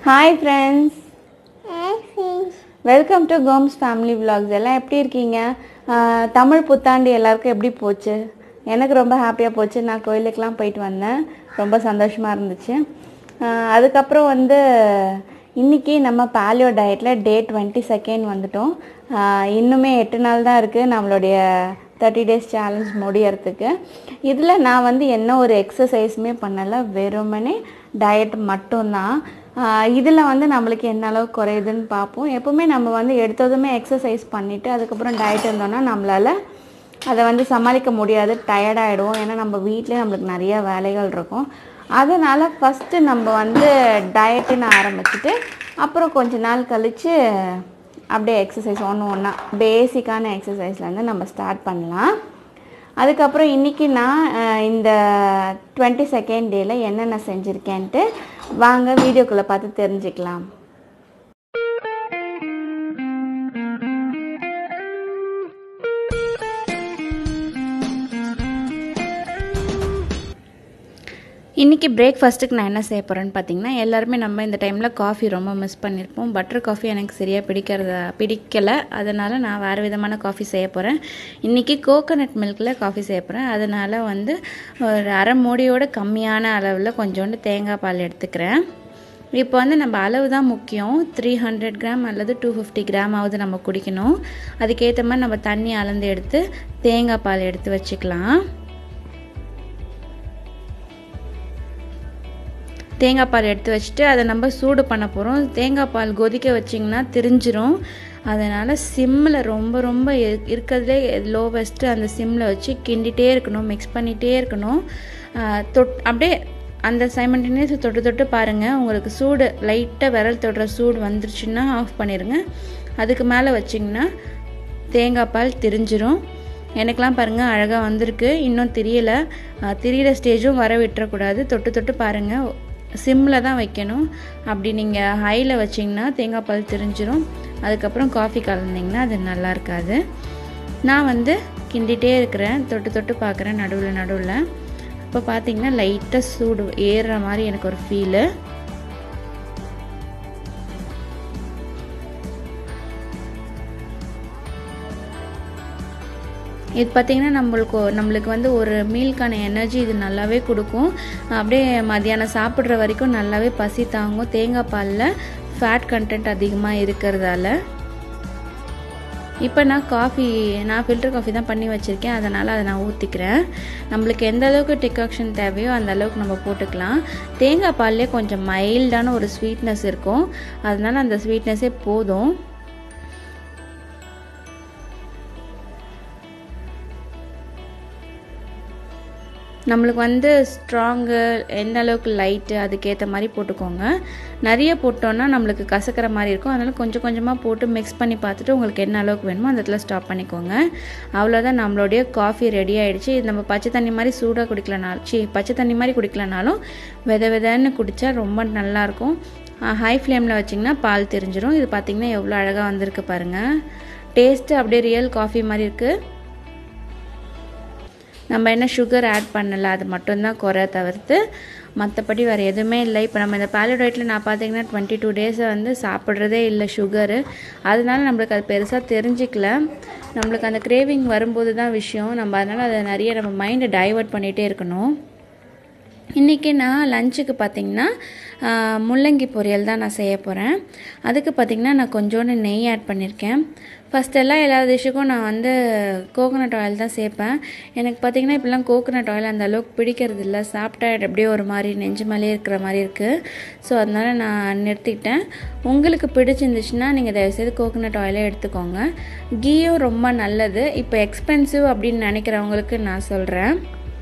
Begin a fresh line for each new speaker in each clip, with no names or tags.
hi friends welcome to Gomes family vlogs எல்லாம் எப்படி இருக்கீங்க ஆஹ் தமிழ் புத்தாண்டு எல்லாருக்கும் எப்படி போச்சு எனக்கு ரொம்ப ஹாப்பியாக போச்சு நான் கோயிலுக்கெலாம் போயிட்டு வந்தேன் ரொம்ப சந்தோஷமாக இருந்துச்சு ஆஹ் அதுக்கப்புறம் வந்து இன்னைக்கு நம்ம பாலியோ டயட்டில் டே டுவெண்ட்டி செகண்ட் வந்துட்டோம் ஆஹ் இன்னுமே எட்டு நாள் தான் இருக்குது நம்மளுடைய தேர்ட்டி டேஸ் சேலஞ்ச் முடியறதுக்கு இதில் நான் வந்து என்ன ஒரு எக்ஸசைஸுமே பண்ணலை வெறுமனே டயட் மட்டும்தான் இதில் வந்து நம்மளுக்கு என்ன அளவு குறையுதுன்னு பார்ப்போம் எப்போவுமே நம்ம வந்து எடுத்ததுமே எக்ஸசைஸ் பண்ணிவிட்டு அதுக்கப்புறம் டயட் இருந்தோம்னா நம்மளால் அதை வந்து சமாளிக்க முடியாது டயர்டாகிடுவோம் ஏன்னா நம்ம வீட்டிலே நம்மளுக்கு நிறைய வேலைகள் இருக்கும் அதனால் ஃபஸ்ட்டு நம்ம வந்து டயட்டுன்னு ஆரம்பிச்சுட்டு அப்புறம் கொஞ்ச நாள் கழித்து அப்படியே எக்ஸசைஸ் ஒன்று ஒன்றா பேசிக்கான எக்ஸசைஸ்லேருந்து நம்ம ஸ்டார்ட் பண்ணலாம் அதுக்கப்புறம் இன்றைக்கி நான் அஹ், இந்த டுவெண்ட்டி செகண்ட் டேயில் என்னென்ன செஞ்சுருக்கேன்ட்டு வாங்க வீடியோக்குள்ளே பார்த்து தெரிஞ்சுக்கலாம் இன்றைக்கி பிரேக்ஃபாஸ்ட்டுக்கு நான் என்ன செய்ய போகிறேன்னு பார்த்தீங்கன்னா எல்லாருமே நம்ம இந்த டைமில் காஃபி ரொம்ப மிஸ் பண்ணியிருப்போம் பட்டர் காஃபி எனக்கு சரியாக பிடிக்கிறத பிடிக்கலை அதனால் நான் வேறு விதமான காஃபி செய்ய போகிறேன் இன்றைக்கி கோகோனட் மில்கில் காஃபி செய்ய போகிறேன் அதனால் வந்து ஒரு அரை மூடியோட கம்மியான அளவில் கொஞ்சோண்டு தேங்காய் பால் எடுத்துக்கிறேன் இப்போ வந்து நம்ம அளவு தான் முக்கியம் த்ரீ ஹண்ட்ரட் கிராம் அல்லது டூ ஃபிஃப்டி கிராமாவது நம்ம குடிக்கணும் அதுக்கேற்ற மாதிரி நம்ம தண்ணி அளந்து எடுத்து தேங்காய் பால் எடுத்து வச்சுக்கலாம் தேங்காய் பால் எடுத்து வச்சுட்டு அதை நம்ம சூடு பண்ண போகிறோம் தேங்காய் பால் கொதிக்க வச்சிங்கன்னா திரிஞ்சிரும் அதனால் சிம்மில் ரொம்ப ரொம்ப இரு- இருக்கிறதுலே லோவஸ்ட்டு அந்த சிம்மில் வச்சு கிண்டிகிட்டே இருக்கணும் மிக்ஸ் பண்ணிகிட்டே இருக்கணும் ஆஹ் தொட் அப்படியே அந்த சைமண்டேனியஸ் தொட்டு தொட்டு பாருங்கள் உங்களுக்கு சூடு லைட்டாக விரல் தொடுற சூடு வந்துருச்சுன்னா ஆஃப் பண்ணிடுங்க அதுக்கு மேலே வச்சிங்கன்னா தேங்காய் பால் திரிஞ்சிரும் எனக்கெலாம் பாருங்கள் அழகாக வந்திருக்கு இன்னும் தெரியல திரியிற ஸ்டேஜும் வர விட்டுறக்கூடாது தொட்டு தொட்டு பாருங்கள் சிம்மில் தான் வைக்கணும் அப்படி நீங்கள் ஹையில் வச்சிங்கன்னா தேங்காய் பால் திரிஞ்சிரும் அதுக்கப்புறம் காஃபி கலந்தீங்கன்னா அது நல்லா இருக்காது நான் வந்து கிண்டிகிட்டே இருக்கிறேன் தொட்டு தொட்டு பார்க்குறேன் நடுவில் நடுவில் இப்போ பார்த்தீங்கன்னா லைட்டாக சூடு ஏறுற மாதிரி எனக்கு ஒரு ஃபீலு இது பார்த்திங்கன்னா நம்மளுக்கு நம்மளுக்கு வந்து ஒரு மீல்க்கான எனர்ஜி இது நல்லாவே கொடுக்கும் அப்படியே மத்தியானம் சாப்பிட்ற வரைக்கும் நல்லாவே பசி தாங்கும் தேங்காய் பாலில் ஃபேட் கண்டென்ட் அதிகமாக இருக்கிறதால இப்போ நான் காஃபி நான் ஃபில்டர் காஃபி தான் பண்ணி வச்சுருக்கேன் அதனால் அதை நான் ஊற்றிக்கிறேன் நம்மளுக்கு எந்த அளவுக்கு டிகாக்ஷன் தேவையோ அந்த அளவுக்கு நம்ம போட்டுக்கலாம் தேங்காய் பால்லே கொஞ்சம் மைல்டான ஒரு ஸ்வீட்னஸ் இருக்கும் அதனால அந்த ஸ்வீட்னஸே போதும் நம்மளுக்கு வந்து ஸ்ட்ராங்கு எந்த அளவுக்கு லைட்டு அதுக்கேற்ற மாதிரி போட்டுக்கோங்க நிறைய போட்டோன்னா நம்மளுக்கு கசக்கிற மாதிரி இருக்கும் அதனால் கொஞ்சம் கொஞ்சமாக போட்டு மிக்ஸ் பண்ணி பார்த்துட்டு உங்களுக்கு என்ன அளவுக்கு வேணுமோ அந்த இடத்துல ஸ்டாப் பண்ணிக்கோங்க அவ்வளோதான் நம்மளுடைய காஃபி ரெடி ஆயிடுச்சு இது நம்ம பச்சை தண்ணி மாதிரி சூடாக குடிக்கலனாலும் சி பச்சை தண்ணி மாதிரி குடிக்கலனாலும் வித விதன்னு குடித்தா ரொம்ப நல்லாயிருக்கும் ஹை ஃப்ளேமில் வச்சிங்கன்னா பால் தெரிஞ்சிரும் இது பார்த்திங்கன்னா எவ்வளோ அழகாக வந்திருக்கு பாருங்கள் டேஸ்ட்டு அப்படியே ரியல் காஃபி மாதிரி இருக்குது நம்ம என்ன சுகர் ஆட் பண்ணல அது மட்டும்தான் குறை தவிர்த்து மற்றபடி வேறு எதுவுமே இல்லை இப்போ நம்ம இந்த பேலோடைட்டில் நான் பார்த்தீங்கன்னா டுவெண்ட்டி டூ டேஸை வந்து சாப்பிட்றதே இல்லை சுகரு அதனால நம்மளுக்கு அது பெருசாக தெரிஞ்சிக்கல நம்மளுக்கு அந்த கிரேவிங் வரும்போது தான் விஷயம் நம்ம அதனால் அதை நிறைய நம்ம மைண்டை டைவர்ட் பண்ணிகிட்டே இருக்கணும் இன்றைக்கி நான் லஞ்சுக்கு பார்த்திங்கன்னா ஆஹ், முள்ளங்கி பொரியல் தான் நான் செய்ய போகிறேன் அதுக்கு பார்த்திங்கன்னா நான் கொஞ்சோண்டு நெய் ஆட் பண்ணியிருக்கேன் ஃபஸ்ட்டெல்லாம் எல்லா டிஷ்ஷுக்கும் நான் வந்து கோகோனட் ஆயில் தான் சேர்ப்பேன் எனக்கு பார்த்திங்கன்னா இப்போலாம் கோகோனட் ஆயில் அந்த அளவுக்கு பிடிக்கிறது இல்லை சாப்பிட்டா அப்படியே ஒரு மாதிரி நெஞ்சு மேலே இருக்கிற மாதிரி இருக்குது ஸோ அதனால் நான் நிறுத்திக்கிட்டேன் உங்களுக்கு பிடிச்சிருந்துச்சுன்னா நீங்கள் தயவுசெய்து கோகோனட் ஆயிலே எடுத்துக்கோங்க கீயும் ரொம்ப நல்லது இப்போ எக்ஸ்பென்சிவ் அப்படின்னு நினைக்கிறவங்களுக்கு நான் சொல்கிறேன்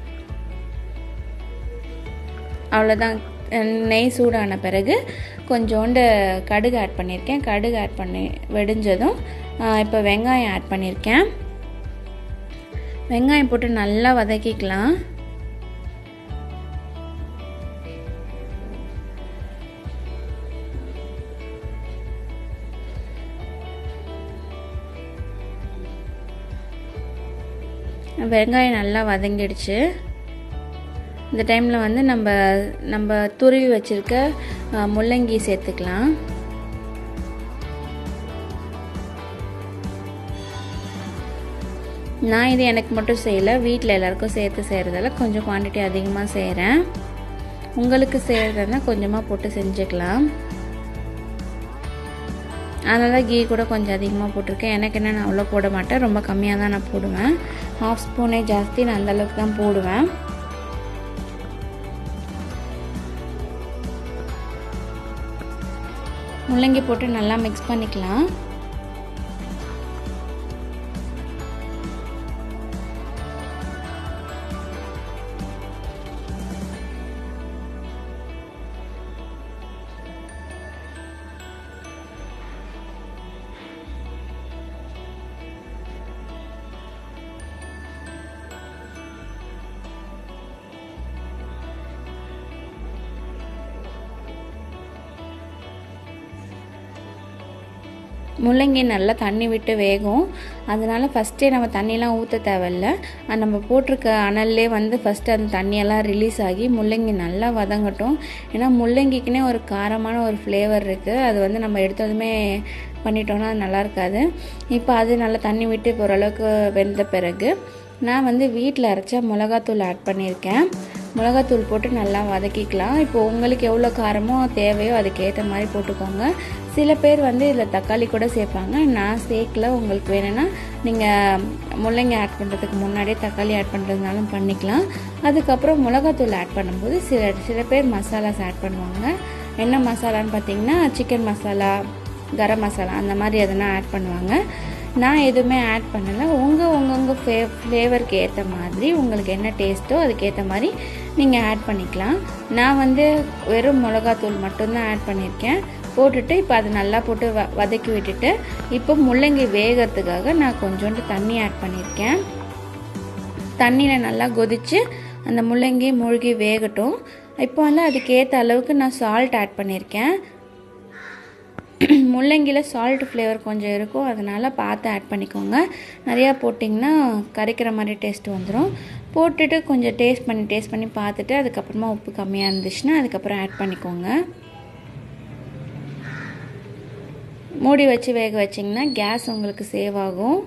அவ்வளோதான் நெய் சூடான பிறகு கொஞ்சோண்டு கடுகு ஆட் பண்ணியிருக்கேன் கடுகு ஆட் பண்ணி வெடிஞ்சதும் இப்போ வெங்காயம் ஆட் பண்ணியிருக்கேன் வெங்காயம் போட்டு நல்லா வதக்கிக்கலாம் வெங்காயம் நல்லா வதங்கிடுச்சு இந்த டைமில் வந்து நம்ம நம்ம துருவி வச்சுருக்க அஹ், முள்ளங்கி சேர்த்துக்கலாம் நான் இது எனக்கு மட்டும் செய்யலை வீட்டில் எல்லாருக்கும் சேர்த்து செய்கிறதால கொஞ்சம் குவான்டிட்டி அதிகமாக செய்கிறேன் உங்களுக்கு செய்கிறதுனா கொஞ்சமாக போட்டு செஞ்சுக்கலாம் அதனால தான் கீ கூட கொஞ்சம் அதிகமாக போட்டிருக்கேன் எனக்கு என்ன நான் அவ்வளோ போட மாட்டேன் ரொம்ப கம்மியாக தான் நான் போடுவேன் ஹாஃப் ஸ்பூனே ஜாஸ்தி நான் அந்தளவுக்கு தான் போடுவேன் முள்ளங்கி போட்டு நல்லா மிக்ஸ் பண்ணிக்கலாம் முள்ளங்கி நல்லா தண்ணி விட்டு வேகும் அதனால் ஃபஸ்ட்டே நம்ம தண்ணியெலாம் ஊற்ற தேவையில்ல அது நம்ம போட்டிருக்க அனல்லே வந்து ஃபஸ்ட்டு அந்த தண்ணியெல்லாம் ரிலீஸ் ஆகி முள்ளங்கி நல்லா வதங்கட்டும் ஏன்னா முள்ளங்கிக்குனே ஒரு காரமான ஒரு ஃப்ளேவர் இருக்குது அது வந்து நம்ம எடுத்ததுமே பண்ணிட்டோம்னா அது நல்லா இருக்காது இப்போ அது நல்லா தண்ணி விட்டு இப்போ ஓரளவுக்கு வெந்த பிறகு நான் வந்து வீட்டில் அரைச்ச மிளகாத்தூள் ஆட் பண்ணியிருக்கேன் மிளகாத்தூள் போட்டு நல்லா வதக்கிக்கலாம் இப்போ உங்களுக்கு எவ்வளோ காரமோ தேவையோ அதுக்கேற்ற மாதிரி போட்டுக்கோங்க சில பேர் வந்து இதில் தக்காளி கூட சேர்ப்பாங்க நான் சேர்க்கல உங்களுக்கு வேணும்னா நீங்கள் முள்ளங்கி ஆட் பண்ணுறதுக்கு முன்னாடியே தக்காளி ஆட் பண்ணுறதுனாலும் பண்ணிக்கலாம் அதுக்கப்புறம் மிளகாத்தூள் ஆட் பண்ணும்போது சில சில பேர் மசாலாஸ் ஆட் பண்ணுவாங்க என்ன மசாலான்னு பார்த்தீங்கன்னா சிக்கன் மசாலா கரம் மசாலா அந்த மாதிரி எதனா ஆட் பண்ணுவாங்க நான் எதுவுமே ஆட் பண்ணலை உங்கள் உங்கவுங்க ஃபே ஃப்ளேவருக்கு ஏற்ற மாதிரி உங்களுக்கு என்ன டேஸ்ட்டோ அதுக்கேற்ற மாதிரி நீங்கள் ஆட் பண்ணிக்கலாம் நான் வந்து வெறும் மிளகாத்தூள் மட்டும்தான் ஆட் பண்ணியிருக்கேன் போட்டுட்டு இப்போ அது நல்லா போட்டு வ வதக்கி விட்டுட்டு இப்போ முள்ளங்கி வேகிறதுக்காக நான் கொஞ்சோண்டு தண்ணி ஆட் பண்ணியிருக்கேன் தண்ணியில் நல்லா கொதித்து அந்த முள்ளங்கி மூழ்கி வேகட்டும் இப்போ வந்து அதுக்கேற்ற அளவுக்கு நான் சால்ட் ஆட் பண்ணியிருக்கேன் முள்ளங்கியில் சால்ட் ஃப்ளேவர் கொஞ்சம் இருக்கும் அதனால் பார்த்து ஆட் பண்ணிக்கோங்க நிறையா போட்டிங்கன்னா கரைக்கிற மாதிரி டேஸ்ட் வந்துடும் போட்டுட்டு கொஞ்சம் டேஸ்ட் பண்ணி டேஸ்ட் பண்ணி பார்த்துட்டு அதுக்கப்புறமா உப்பு கம்மியாக இருந்துச்சுன்னா அதுக்கப்புறம் ஆட் பண்ணிக்கோங்க மூடி வச்சு வேக வச்சிங்கன்னா கேஸ் உங்களுக்கு சேவ் ஆகும்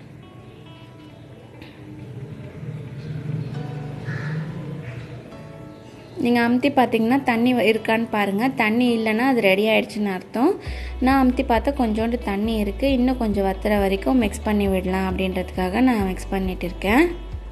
நீங்கள் அமுத்தி பார்த்தீங்கன்னா தண்ணி இருக்கான்னு பாருங்கள் தண்ணி இல்லைன்னா அது ரெடி ஆகிடுச்சின்னு அர்த்தம் நான் அமுத்தி பார்த்தா கொஞ்சோண்டு தண்ணி இருக்குது இன்னும் கொஞ்சம் வத்துற வரைக்கும் மிக்ஸ் பண்ணி விடலாம் அப்படின்றதுக்காக நான் மிக்ஸ் பண்ணிட்டு இருக்கேன்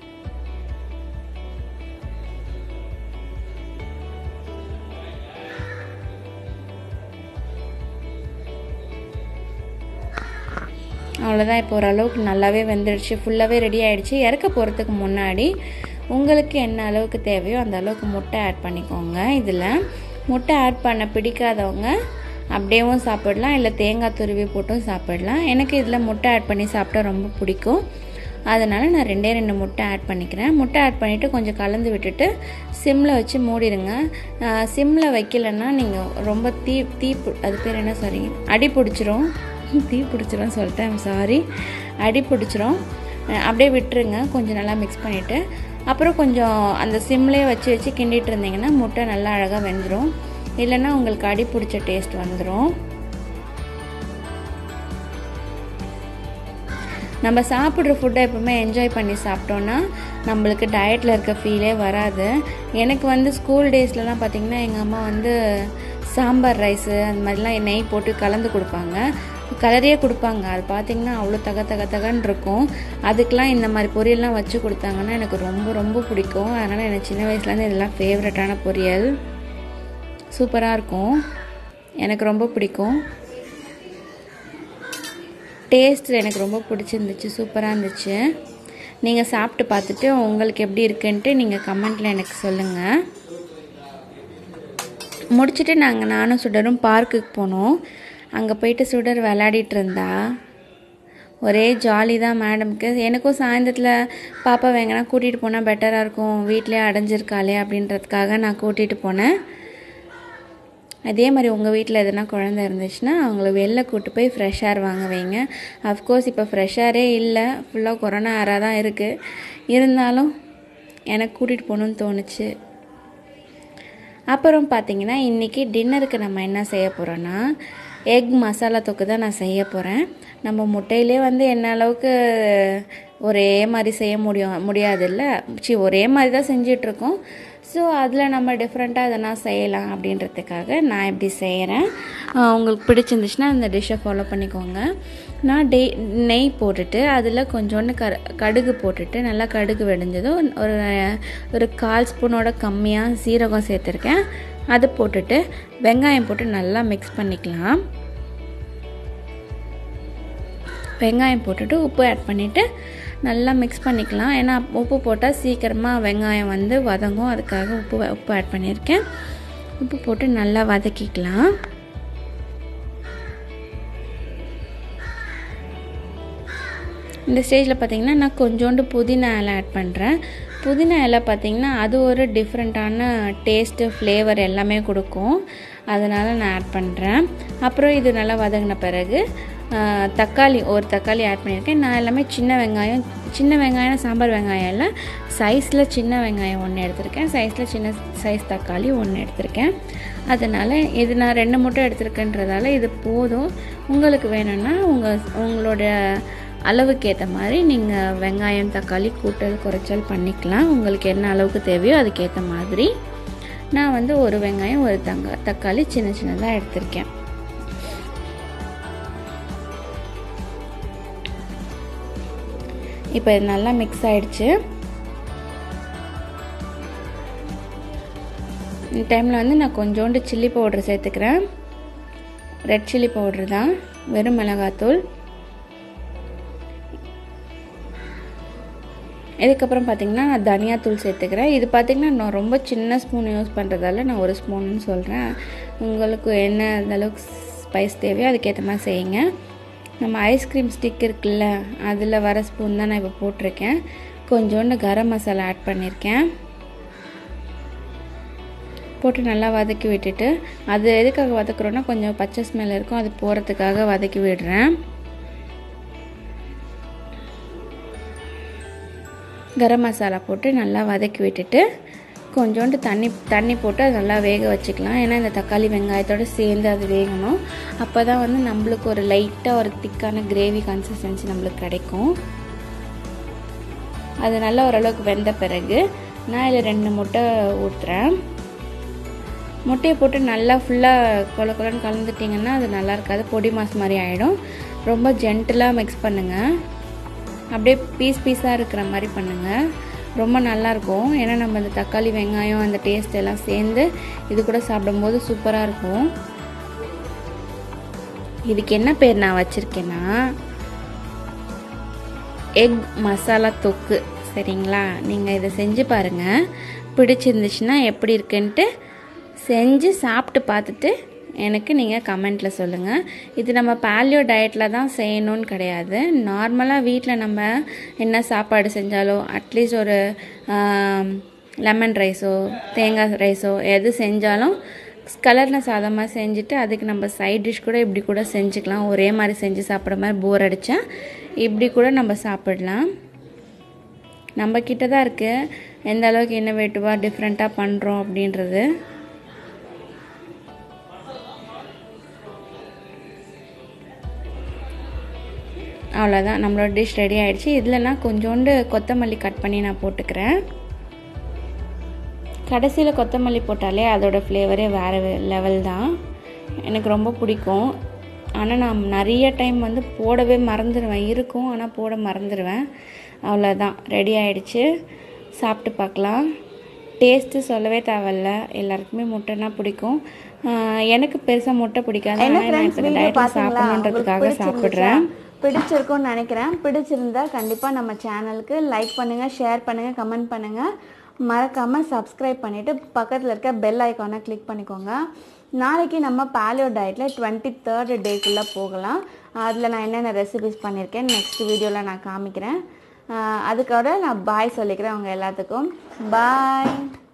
அவ்வளோதான் இப்போ ஓரளவுக்கு நல்லாவே வெந்துடுச்சு ஃபுல்லாகவே ரெடி ஆகிடுச்சு இறக்க போகிறதுக்கு முன்னாடி உங்களுக்கு என்ன அளவுக்கு தேவையோ அந்த அளவுக்கு முட்டை ஆட் பண்ணிக்கோங்க இதில் முட்டை ஆட் பண்ண பிடிக்காதவங்க அப்படியேவும் சாப்பிடலாம் இல்லை தேங்காய் துருவி போட்டும் சாப்பிடலாம் எனக்கு இதில் முட்டை ஆட் பண்ணி சாப்பிட்டா ரொம்ப பிடிக்கும் அதனால் நான் ரெண்டே ரெண்டு முட்டை ஆட் பண்ணிக்கிறேன் முட்டை ஆட் பண்ணிவிட்டு கொஞ்சம் கலந்து விட்டுட்டு சிம்மில் வச்சு மூடிடுங்க சிம்மில் வைக்கலன்னா நீங்கள் ரொம்ப தீ தீ அது பேர் என்ன சாரி அடி பிடிச்சிரும் தீ பிடிச்சிரும் சொல்லிட்டேன் சாரி அடி பிடிச்சிரும் அப்படியே விட்டுருங்க கொஞ்சம் நல்லா மிக்ஸ் பண்ணிவிட்டு அப்புறம் கொஞ்சம் அந்த சிம்லேயே வச்சு வச்சு கிண்டிட்டு இருந்தீங்கன்னா முட்டை நல்லா அழகாக வெந்துடும் இல்லைன்னா உங்களுக்கு அடி பிடிச்ச டேஸ்ட் வந்துடும் நம்ம சாப்பிட்ற ஃபுட்டை எப்பவுமே என்ஜாய் பண்ணி சாப்பிட்டோன்னா நம்மளுக்கு டயட்டில் இருக்க ஃபீலே வராது எனக்கு வந்து ஸ்கூல் டேஸ்லலாம் பார்த்திங்கன்னா எங்கள் அம்மா வந்து சாம்பார் ரைஸு அந்த மாதிரிலாம் நெய் போட்டு கலந்து கொடுப்பாங்க கலரையே கொடுப்பாங்க அது பார்த்திங்கன்னா அவ்வளோ தக தக தகன்னு இருக்கும் அதுக்கெலாம் இந்த மாதிரி பொரியல்லாம் வச்சு கொடுத்தாங்கன்னா எனக்கு ரொம்ப ரொம்ப பிடிக்கும் அதனால் எனக்கு சின்ன வயசுலேருந்து இதெல்லாம் ஃபேவரட்டான பொரியல் சூப்பராக இருக்கும் எனக்கு ரொம்ப பிடிக்கும் டேஸ்ட் எனக்கு ரொம்ப பிடிச்சிருந்துச்சு சூப்பராக இருந்துச்சு நீங்கள் சாப்பிட்டு பார்த்துட்டு உங்களுக்கு எப்படி இருக்குன்ட்டு நீங்கள் கமெண்ட்டில் எனக்கு சொல்லுங்கள் முடிச்சுட்டு நாங்கள் நானும் சுடரும் பார்க்குக்கு போனோம் அங்கே போயிட்டு சுடர் விளையாடிட்டு இருந்தா ஒரே ஜாலி தான் மேடம்க்கு எனக்கும் சாயந்தரத்தில் பாப்பா எங்கன்னா கூட்டிகிட்டு போனால் பெட்டராக இருக்கும் வீட்டிலே அடைஞ்சிருக்காளே அப்படின்றதுக்காக நான் கூட்டிகிட்டு போனேன் அதே மாதிரி உங்கள் வீட்டில் எதனா குழந்த இருந்துச்சுன்னா அவங்கள வெளில கூட்டு போய் ஃப்ரெஷ் ஏர் வாங்க வைங்க அஃப்கோர்ஸ் இப்போ ஃப்ரெஷ் ஏரே இல்லை ஃபுல்லாக கொரோனா ஏராக தான் இருக்குது இருந்தாலும் எனக்கு கூட்டிகிட்டு போகணுன்னு தோணுச்சு அப்புறம் பார்த்தீங்கன்னா இன்றைக்கி டின்னருக்கு நம்ம என்ன செய்ய போகிறோன்னா எக் மசாலா தொக்கு தான் நான் செய்ய போகிறேன் நம்ம முட்டையிலே வந்து என்ன அளவுக்கு ஒரே மாதிரி செய்ய முடியும் முடியாதுல்ல சி ஒரே மாதிரி தான் செஞ்சிட்ருக்கோம் ஸோ அதில் நம்ம டிஃப்ரெண்ட்டாக எதனா செய்யலாம் அப்படின்றதுக்காக நான் இப்படி செய்கிறேன் உங்களுக்கு பிடிச்சிருந்துச்சுன்னா இந்த டிஷ்ஷை ஃபாலோ பண்ணிக்கோங்க நான் டெய் நெய் போட்டுட்டு அதில் கொஞ்சோண்டு க கடுகு போட்டுட்டு நல்லா கடுகு வெடிஞ்சதும் ஒரு ஒரு கால் ஸ்பூனோட கம்மியாக சீரகம் சேர்த்துருக்கேன் அது போட்டுட்டு வெங்காயம் போட்டு நல்லா மிக்ஸ் பண்ணிக்கலாம் வெங்காயம் போட்டுட்டு உப்பு ஆட் பண்ணிவிட்டு நல்லா மிக்ஸ் பண்ணிக்கலாம் ஏன்னா உப்பு போட்டால் சீக்கிரமாக வெங்காயம் வந்து வதங்கும் அதுக்காக உப்பு உப்பு ஆட் பண்ணியிருக்கேன் உப்பு போட்டு நல்லா வதக்கிக்கலாம் இந்த ஸ்டேஜில் பார்த்திங்கன்னா நான் கொஞ்சோண்டு புதினா இலை ஆட் பண்ணுறேன் புதினா இலை பார்த்திங்கன்னா அது ஒரு டிஃப்ரெண்ட்டான டேஸ்ட்டு ஃப்ளேவர் எல்லாமே கொடுக்கும் அதனால் நான் ஆட் பண்ணுறேன் அப்புறம் இது நல்லா வதங்கின பிறகு தக்காளி ஒரு தக்காளி ஆட் பண்ணியிருக்கேன் நான் எல்லாமே சின்ன வெங்காயம் சின்ன வெங்காயம் சாம்பார் வெங்காயம் இல்லை சைஸில் சின்ன வெங்காயம் ஒன்று எடுத்திருக்கேன் சைஸில் சின்ன சைஸ் தக்காளி ஒன்று எடுத்திருக்கேன் அதனால் இது நான் ரெண்டு முட்டை எடுத்திருக்கேன்றதால இது போதும் உங்களுக்கு வேணும்னா உங்கள் உங்களோட அளவுக்கு ஏற்ற மாதிரி நீங்கள் வெங்காயம் தக்காளி கூட்டல் குறைச்சல் பண்ணிக்கலாம் உங்களுக்கு என்ன அளவுக்கு தேவையோ அதுக்கேற்ற மாதிரி நான் வந்து ஒரு வெங்காயம் ஒரு தங்க தக்காளி சின்ன சின்னதாக எடுத்திருக்கேன் இப்போ இது நல்லா மிக்ஸ் ஆயிடுச்சு இந்த டைமில் வந்து நான் கொஞ்சோண்டு சில்லி பவுட்ரு சேர்த்துக்கிறேன் ரெட் சில்லி பவுட்ரு தான் வெறும் மிளகாத்தூள் இதுக்கப்புறம் பார்த்திங்கன்னா நான் தனியாத்தூள் சேர்த்துக்கிறேன் இது பார்த்திங்கன்னா நான் ரொம்ப சின்ன ஸ்பூன் யூஸ் பண்ணுறதால நான் ஒரு ஸ்பூன்னு சொல்கிறேன் உங்களுக்கு என்ன அளவுக்கு ஸ்பைஸ் தேவையோ அதுக்கேற்ற மாதிரி செய்யுங்க நம்ம ஐஸ்கிரீம் ஸ்டிக் இருக்குல்ல அதில் வர ஸ்பூன் தான் நான் இப்போ போட்டிருக்கேன் கொஞ்சோண்டு கரம் மசாலா ஆட் பண்ணியிருக்கேன் போட்டு நல்லா வதக்கி விட்டுட்டு அது எதுக்காக வதக்குறோன்னா கொஞ்சம் பச்சை ஸ்மெல் இருக்கும் அது போகிறதுக்காக வதக்கி விடுறேன் கரம் மசாலா போட்டு நல்லா வதக்கி விட்டுட்டு கொஞ்சோண்டு தண்ணி தண்ணி போட்டு அது நல்லா வேக வச்சுக்கலாம் ஏன்னா இந்த தக்காளி வெங்காயத்தோடு சேர்ந்து அது வேகணும் அப்போ தான் வந்து நம்மளுக்கு ஒரு லைட்டாக ஒரு திக்கான கிரேவி கன்சிஸ்டன்சி நம்மளுக்கு கிடைக்கும் அது நல்லா ஓரளவுக்கு வெந்த பிறகு நான் இதில் ரெண்டு முட்டை ஊற்றுறேன் முட்டையை போட்டு நல்லா ஃபுல்லாக கொல கொலன்னு கலந்துட்டிங்கன்னா அது நல்லா இருக்காது பொடி மாஸ் மாதிரி ஆகிடும் ரொம்ப ஜென்டிலாக மிக்ஸ் பண்ணுங்கள் அப்படியே பீஸ் பீஸாக இருக்கிற மாதிரி பண்ணுங்கள் ரொம்ப நல்லாயிருக்கும் ஏன்னா நம்ம இந்த தக்காளி வெங்காயம் அந்த டேஸ்ட் எல்லாம் சேர்ந்து இது கூட சாப்பிடும்போது சூப்பராக இருக்கும் இதுக்கு என்ன பேர் நான் வச்சுருக்கேன்னா எக் மசாலா தொக்கு சரிங்களா நீங்கள் இதை செஞ்சு பாருங்கள் பிடிச்சிருந்துச்சுன்னா எப்படி இருக்குன்ட்டு செஞ்சு சாப்பிட்டு பார்த்துட்டு எனக்கு நீங்கள் கமெண்ட்டில் சொல்லுங்கள் இது நம்ம பேலியோ டயட்டில் தான் செய்யணும்னு கிடையாது நார்மலாக வீட்டில் நம்ம என்ன சாப்பாடு செஞ்சாலோ அட்லீஸ்ட் ஒரு லெமன் ரைஸோ தேங்காய் ரைஸோ எது செஞ்சாலும் கலர்ன சாதமாக செஞ்சுட்டு அதுக்கு நம்ம சைட் டிஷ் கூட இப்படி கூட செஞ்சுக்கலாம் ஒரே மாதிரி செஞ்சு சாப்பிட்ற மாதிரி போர் அடித்தா இப்படி கூட நம்ம சாப்பிடலாம் நம்ம கிட்ட தான் இருக்குது எந்த அளவுக்கு இன்னோவேட்டிவாக டிஃப்ரெண்ட்டாக பண்ணுறோம் அப்படின்றது அவ்வளோதான் நம்மளோட டிஷ் ரெடி ஆகிடுச்சு இதில் நான் கொஞ்சோண்டு கொத்தமல்லி கட் பண்ணி நான் போட்டுக்கிறேன் கடைசியில் கொத்தமல்லி போட்டாலே அதோடய ஃப்ளேவரே வேறு லெவல் தான் எனக்கு ரொம்ப பிடிக்கும் ஆனால் நான் நிறைய டைம் வந்து போடவே மறந்துடுவேன் இருக்கும் ஆனால் போட மறந்துடுவேன் அவ்வளோதான் ரெடி ஆகிடுச்சு சாப்பிட்டு பார்க்கலாம் டேஸ்ட்டு சொல்லவே தேவையில்ல எல்லாருக்குமே முட்டைனா பிடிக்கும் எனக்கு பெருசாக முட்டை பிடிக்காது ஆனால் நான் இப்போ டயட்டில் சாப்பிடணுன்றதுக்காக சாப்பிட்றேன்
பிடிச்சிருக்கும்னு நினைக்கிறேன் பிடிச்சிருந்தா கண்டிப்பாக நம்ம சேனலுக்கு லைக் பண்ணுங்கள் ஷேர் பண்ணுங்கள் கமெண்ட் பண்ணுங்கள் மறக்காமல் சப்ஸ்கிரைப் பண்ணிவிட்டு பக்கத்தில் இருக்க பெல் ஐக்கானை கிளிக் பண்ணிக்கோங்க நாளைக்கு நம்ம பேலியோ டயட்டில் டுவெண்ட்டி தேர்ட் டேக்குள்ளே போகலாம் அதில் நான் என்னென்ன ரெசிபிஸ் பண்ணியிருக்கேன் நெக்ஸ்ட் வீடியோவில் நான் காமிக்கிறேன் அதுக்கோட நான் பாய் சொல்லிக்கிறேன் அவங்க எல்லாத்துக்கும் பாய்